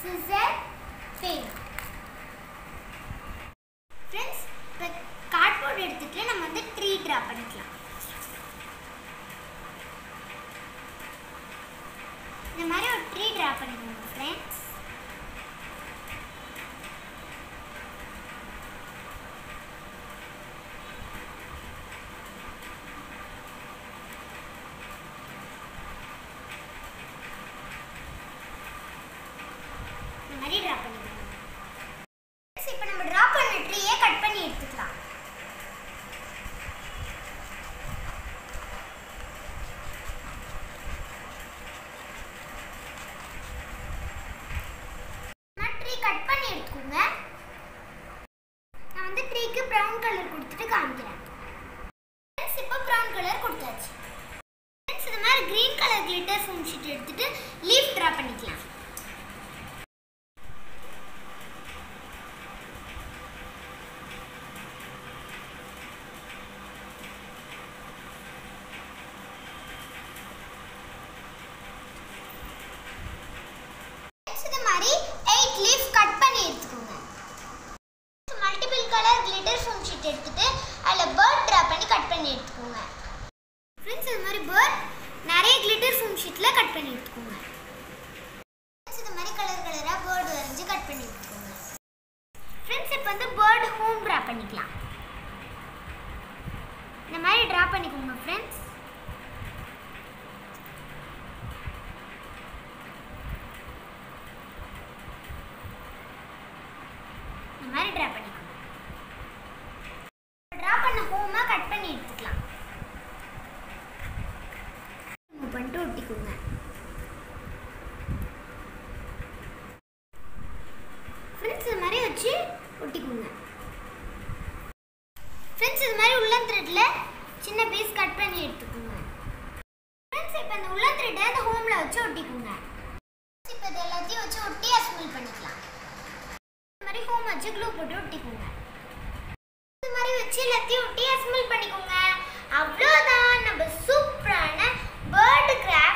scissor பெயின் friends இப்போ cardboard எடுத்துட்டு நம்ம வந்து ட்ரீ ட்ரா பண்ணிக்கலாம் இந்த மாதிரி ஒரு ட்ரீ ட்ரா பண்ணிக்கோங்க ஃப்ரெண்ட்ஸ் இந்த மாதிரி ட்ரா பண்ணிக்கோங்க இப்போ நம்ம ட்ரா பண்ண ட்ரீயை கட் பண்ணி எடுத்துக்கலாம் ட்ரீ கட் பண்ணி எடுத்துக்கோங்க நான் வந்து ட்ரீக்கு ப்ரௌன் கலர் கொடுத்துட்டு காமிக்கிறேன் Friends, இப்போ ப்ரௌன் கலர் கொடுத்தாச்சு Friends, இந்த மாதிரி green colour glitter foam sheet எடுத்துட்டு லீஃப் ட்ரா பண்ணிக்கலாம் Friends, இது மாதிரி எயிட் லீஃப் கட் பண்ணி எடுத்துக்கோங்க multiple colour glitter foam sheet எடுத்துட்டு அதில் பேர்ட் ட்ரா பண்ணி கட் பண்ணி எடுத்துக்கோங்க ஃப்ரெண்ட்ஸ் இது மாதிரி பேர்ட் நிறைய கிளிட்டர் ஃபோம் ஷீட்டில் கட் பண்ணி எடுத்துக்கோங்க ஃப்ரெண்ட்ஸ் இது மாதிரி கலர் கலராக பேர்டு வரைஞ்சி கட் பண்ணி எடுத்துக்கோங்க ஃப்ரெண்ட்ஸ் இப்போ வந்து பேர்டு ஹோம் ட்ரா பண்ணிக்கலாம் இந்த மாதிரி ட்ரா பண்ணிக்கோங்க ஃப்ரெண்ட்ஸ் இந்த மாதிரி ட்ரா பண்ணிக்கோங்க ட்ரா பண்ண ஹோமாக கட் பண்ணி எடுத்துக்கலாம் மூவ் பண்ணிட்டு ஒட்டிக்கோங்க ஃப்ரெண்ட்ஸ் இது மாதிரி வச்சு ஒட்டிக்கோங்க ஃப்ரெண்ட்ஸ் இது மாதிரி உள்ளன் த்ரெட்டில் சின்ன பீஸ் கட் பண்ணி எடுத்துக்கோங்க ஃப்ரெண்ட்ஸ் இப்போ இந்த உள்ளன் த்ரெட்டை அந்த ஹோமில் வச்சு ஒட்டிக்கோங்க இப்போ இது எல்லாத்தையும் வச்சு ஒட்டி அசம்பிள் பண்ணிக்கலாம் இந்த மாதிரி ஹோம் வச்சு க்ளூ போட்டு ஒட்டிக்கோங்க இந்த மாதிரி வச்சு எல்லாத்தையும் ஒட்டி அசம்பிள் பண்ணிக்கோங்க அவ்வளோதான் நம்ம சூப்பரான பேர்டு கிராஃப்ட்